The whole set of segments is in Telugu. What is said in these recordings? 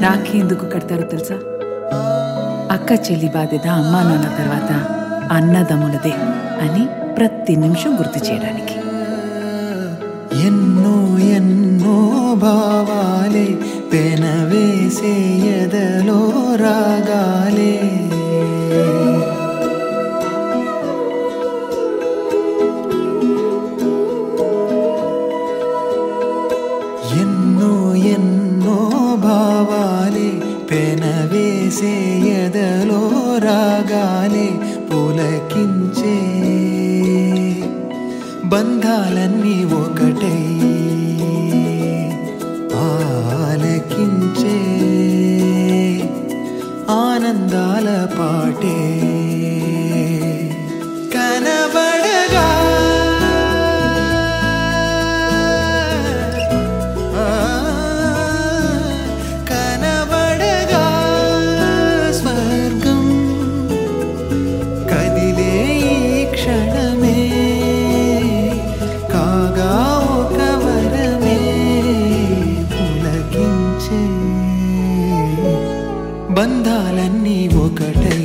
రాఖీ ఎందుకు కడతారో తెలుసా అక్క చెల్లి బాధ్యత అమ్మా నాన్న తర్వాత అన్నదమ్ములదే అని ప్రతి నిమిషం గుర్తు చేయడానికి ఎన్నో ఎన్నో భావాలే పెనవేసే ఎదలో రాగాలే ఎన్నో ఎన్నో భావాలే పెనవేసే ఎదలో రాగాలే పులకించే బంధాలన్నీ ఒకటై ఆలకించే ఆనందాల పాటే కనబడగా ఆ, కనబడగా స్వర్గం కదిలే ఈ క్షణమే కాగా ఒక వరమే పులకించే బంధాలన్నీ ఒకటై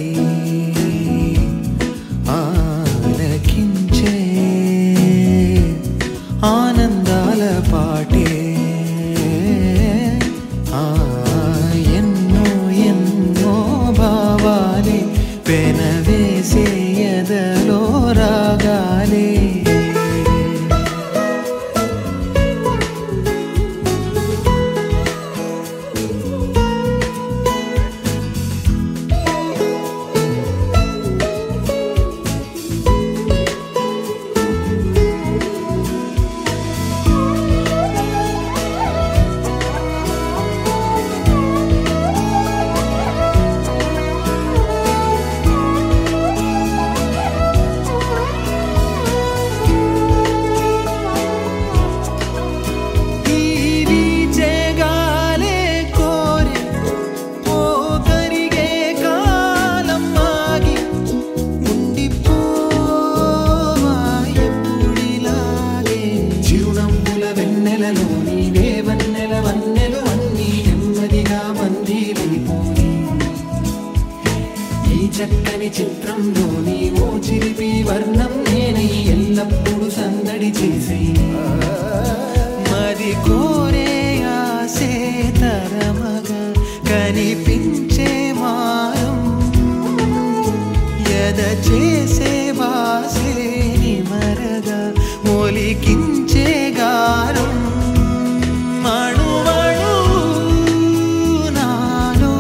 ఆలకించే ఆనందాల పాటే ఆ ఎన్నో ఎన్నో భావాలే పెనవేసే ఎదలో రాగాలే ఈ వీచెగాలే కోరే ఓ కరిగే కాలం ఆగి ఉండిపోవా ఎప్పుడిలాగే చిరునవ్వుల వెన్నెలలో నీవే వన్నెల వన్నెలు అన్నీ నెమ్మదిగా బందీలైపోయి ఈ చక్కని చిత్రంలోని ఓ చిరిపి వర్ణం నేనై ఎల్లప్పుడూ సందడి చేసే మరి కోరే ఆసే తరమగా కనిపించే మారం ఎద చేసే వాసే నిమరగా మొలికించే గారం అణువణు నాలో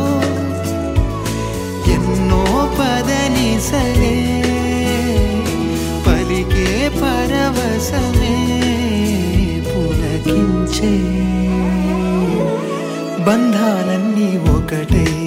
ఎన్నో పదనిసలే పలికే పరవశమే పులకించే బంధాలన్నీ ఒకటై